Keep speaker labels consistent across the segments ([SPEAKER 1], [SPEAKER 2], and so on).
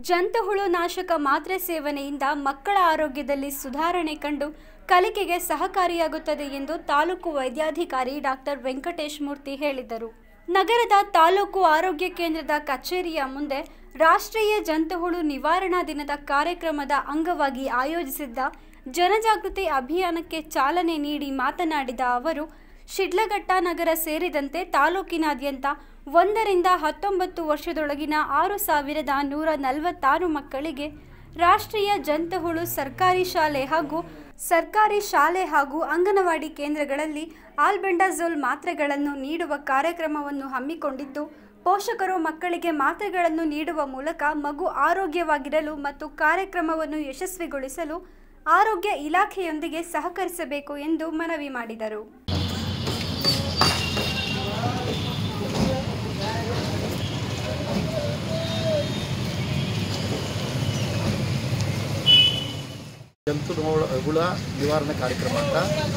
[SPEAKER 1] ಜಂತುಹುಳು ನಾಶಕ ಮಾತ್ರೆ ಸೇವನೆಯಿಂದ ಮಕ್ಕಳ ಆರೋಗ್ಯದಲ್ಲಿ ಸುಧಾರಣೆ ಕಂಡು ಕಲಿಕೆಗೆ ಸಹಕಾರಿಯಾಗುತ್ತದೆ ಎಂದು ತಾಲೂಕು ವೈದ್ಯಾಧಿಕಾರಿ ಡಾಕ್ಟರ್ ವೆಂಕಟೇಶ್ ಮೂರ್ತಿ ಹೇಳಿದರು ನಗರದ ತಾಲೂಕು ಆರೋಗ್ಯ ಕೇಂದ್ರದ ಕಚೇರಿಯ ಮುಂದೆ ರಾಷ್ಟ್ರೀಯ ಜಂತುಹುಳು ನಿವಾರಣಾ ದಿನದ ಕಾರ್ಯಕ್ರಮದ ಅಂಗವಾಗಿ ಆಯೋಜಿಸಿದ್ದ ಜನಜಾಗೃತಿ ಅಭಿಯಾನಕ್ಕೆ ಚಾಲನೆ ನೀಡಿ ಮಾತನಾಡಿದ ಅವರು ಶಿಡ್ಲಘಟ್ಟ ನಗರ ಸೇರಿದಂತೆ ತಾಲೂಕಿನಾದ್ಯಂತ ಒಂದರಿಂದ ಹತ್ತೊಂಬತ್ತು ವರ್ಷದೊಳಗಿನ ಆರು ಸಾವಿರದ ನೂರ ನಲವತ್ತಾರು ಮಕ್ಕಳಿಗೆ ರಾಷ್ಟ್ರೀಯ ಜಂತುಹುಳು ಸರ್ಕಾರಿ ಶಾಲೆ ಹಾಗೂ ಸರ್ಕಾರಿ ಶಾಲೆ ಹಾಗೂ ಅಂಗನವಾಡಿ ಕೇಂದ್ರಗಳಲ್ಲಿ ಆಲ್ಬೆಂಡಾಜೋಲ್ ಮಾತ್ರೆಗಳನ್ನು ನೀಡುವ ಕಾರ್ಯಕ್ರಮವನ್ನು ಹಮ್ಮಿಕೊಂಡಿದ್ದು ಪೋಷಕರು ಮಕ್ಕಳಿಗೆ ಮಾತ್ರೆಗಳನ್ನು ನೀಡುವ ಮೂಲಕ ಮಗು ಆರೋಗ್ಯವಾಗಿರಲು ಮತ್ತು ಕಾರ್ಯಕ್ರಮವನ್ನು ಯಶಸ್ವಿಗೊಳಿಸಲು ಆರೋಗ್ಯ ಇಲಾಖೆಯೊಂದಿಗೆ ಸಹಕರಿಸಬೇಕು ಎಂದು ಮನವಿ ಮಾಡಿದರು
[SPEAKER 2] ಜಂತು ನೋಳ ಹುಳ ನಿವಾರಣೆ ಕಾರ್ಯಕ್ರಮ ಅಂತ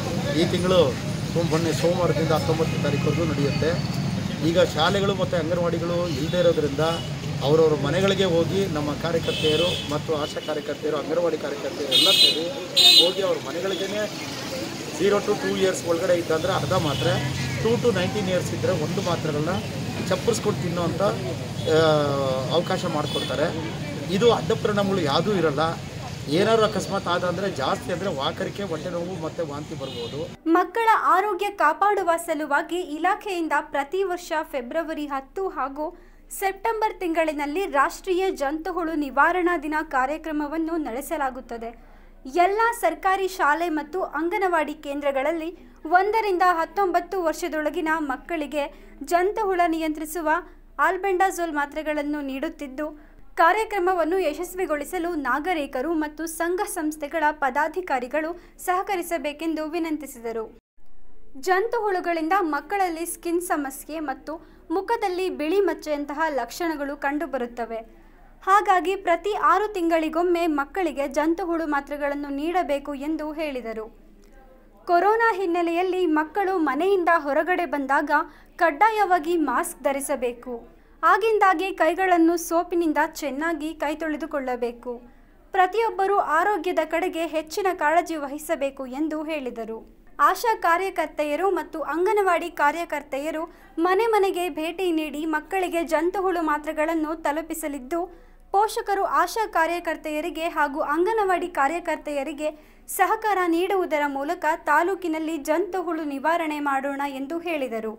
[SPEAKER 2] ಈ ತಿಂಗಳು ಸೋಮ ಮೊನ್ನೆ ಸೋಮವಾರದಿಂದ ಹತ್ತೊಂಬತ್ತನೇ ತಾರೀಕುವರೆಗೂ ನಡೆಯುತ್ತೆ ಈಗ ಶಾಲೆಗಳು ಮತ್ತು ಅಂಗನವಾಡಿಗಳು ಇಲ್ಲದೇ ಇರೋದ್ರಿಂದ ಅವರವ್ರ ಮನೆಗಳಿಗೆ ಹೋಗಿ ನಮ್ಮ ಕಾರ್ಯಕರ್ತೆಯರು ಮತ್ತು ಆಶಾ ಕಾರ್ಯಕರ್ತೆಯರು ಅಂಗನವಾಡಿ ಕಾರ್ಯಕರ್ತೆಯರು ಎಲ್ಲ ಸೇರಿ ಹೋಗಿ ಅವ್ರ ಮನೆಗಳಿಗೇ ಝೀರೋ ಟು ಟೂ ಇಯರ್ಸ್ ಒಳಗಡೆ ಇದ್ದಂದ್ರೆ ಅರ್ಧ ಮಾತ್ರೆ ಟೂ ಟು ನೈನ್ಟೀನ್ ಇಯರ್ಸ್ ಇದ್ದರೆ ಒಂದು ಮಾತ್ರೆಗಳನ್ನ ಚಪ್ಪರಿಸ್ಕೊಂಡು ತಿನ್ನೋವಂಥ ಆ, ಅವಕಾಶ ಮಾಡಿಕೊಡ್ತಾರೆ ಇದು ಅಡ್ಡ ಪರಿಣಾಮಗಳು ಯಾವುದೂ ಇರಲ್ಲ ಏನಾದ್ರು ಅಕಸ್ಮಾತ್ ಆದ ಅಂದರೆ ಜಾಸ್ತಿ ಅಂದರೆ ವಾಕರಿಕೆ ಹೊಟ್ಟೆ ನೋವು ಮತ್ತು ವಾಂತಿ ಬರ್ಬೋದು
[SPEAKER 1] ಮಕ್ಕಳ ಆರೋಗ್ಯ ಕಾಪಾಡುವ ಸಲುವಾಗಿ ಇಲಾಖೆಯಿಂದ ಪ್ರತಿ ವರ್ಷ ಫೆಬ್ರವರಿ ಹತ್ತು ಹಾಗೂ ಸೆಪ್ಟೆಂಬರ್ ತಿಂಗಳಿನಲ್ಲಿ ರಾಷ್ಟ್ರೀಯ ಜಂತುಹುಳು ನಿವಾರಣಾ ದಿನ ಕಾರ್ಯಕ್ರಮವನ್ನು ನಡೆಸಲಾಗುತ್ತದೆ ಎಲ್ಲ ಸರ್ಕಾರಿ ಶಾಲೆ ಮತ್ತು ಅಂಗನವಾಡಿ ಕೇಂದ್ರಗಳಲ್ಲಿ ಒಂದರಿಂದ ಹತ್ತೊಂಬತ್ತು ವರ್ಷದೊಳಗಿನ ಮಕ್ಕಳಿಗೆ ಜಂತುಹುಳ ನಿಯಂತ್ರಿಸುವ ಆಲ್ಬೆಂಡಾಜೋಲ್ ಮಾತ್ರೆಗಳನ್ನು ನೀಡುತ್ತಿದ್ದು ಕಾರ್ಯಕ್ರಮವನ್ನು ಯಶಸ್ವಿಗೊಳಿಸಲು ನಾಗರಿಕರು ಮತ್ತು ಸಂಘ ಸಂಸ್ಥೆಗಳ ಪದಾಧಿಕಾರಿಗಳು ಸಹಕರಿಸಬೇಕೆಂದು ವಿನಂತಿಸಿದರು ಜಂತುಹುಳುಗಳಿಂದ ಮಕ್ಕಳಲ್ಲಿ ಸ್ಕಿನ್ ಸಮಸ್ಯೆ ಮತ್ತು ಮುಖದಲ್ಲಿ ಬಿಳಿ ಮಚ್ಚೆಯಂತಹ ಲಕ್ಷಣಗಳು ಕಂಡುಬರುತ್ತವೆ ಹಾಗಾಗಿ ಪ್ರತಿ ಆರು ತಿಂಗಳಿಗೊಮ್ಮೆ ಮಕ್ಕಳಿಗೆ ಜಂತುಹುಳು ಮಾತ್ರೆಗಳನ್ನು ನೀಡಬೇಕು ಎಂದು ಹೇಳಿದರು ಕೊರೋನಾ ಹಿನ್ನೆಲೆಯಲ್ಲಿ ಮಕ್ಕಳು ಮನೆಯಿಂದ ಹೊರಗಡೆ ಬಂದಾಗ ಕಡ್ಡಾಯವಾಗಿ ಮಾಸ್ಕ್ ಧರಿಸಬೇಕು ಆಗಿಂದಾಗೆ ಕೈಗಳನ್ನು ಸೋಪಿನಿಂದ ಚೆನ್ನಾಗಿ ಕೈ ತೊಳೆದುಕೊಳ್ಳಬೇಕು ಪ್ರತಿಯೊಬ್ಬರೂ ಆರೋಗ್ಯದ ಕಡೆಗೆ ಹೆಚ್ಚಿನ ಕಾಳಜಿ ವಹಿಸಬೇಕು ಎಂದು ಹೇಳಿದರು ಆಶಾ ಕಾರ್ಯಕರ್ತೆಯರು ಮತ್ತು ಅಂಗನವಾಡಿ ಕಾರ್ಯಕರ್ತೆಯರು ಮನೆ ಮನೆಗೆ ಭೇಟಿ ನೀಡಿ ಮಕ್ಕಳಿಗೆ ಜಂತುಹುಳು ಮಾತ್ರೆಗಳನ್ನು ತಲುಪಿಸಲಿದ್ದು ಪೋಷಕರು ಆಶಾ ಕಾರ್ಯಕರ್ತೆಯರಿಗೆ ಹಾಗೂ ಅಂಗನವಾಡಿ ಕಾರ್ಯಕರ್ತೆಯರಿಗೆ ಸಹಕಾರ ನೀಡುವುದರ ಮೂಲಕ ತಾಲೂಕಿನಲ್ಲಿ ಜಂತುಹುಳು ನಿವಾರಣೆ ಮಾಡೋಣ ಎಂದು ಹೇಳಿದರು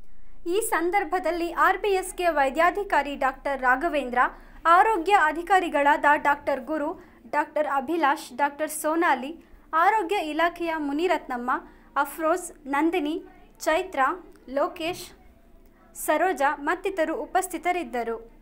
[SPEAKER 1] ಈ ಸಂದರ್ಭದಲ್ಲಿ ಆರ್ಬಿಎಸ್ಗೆ ವೈದ್ಯಾಧಿಕಾರಿ ಡಾಕ್ಟರ್ ರಾಘವೇಂದ್ರ ಆರೋಗ್ಯ ಅಧಿಕಾರಿಗಳಾದ doctor Guru doctor Abhilash doctor Sonali ಆರೋಗ್ಯ ಇಲಾಖೆಯ ಮುನಿರತ್ನಮ್ಮ ಅಫ್ರೋಜ್ ನಂದಿನಿ ಚೈತ್ರ ಲೋಕೇಶ್ ಸರೋಜಾ ಮತ್ತಿತರರು ಉಪಸ್ಥಿತರಿದ್ದರು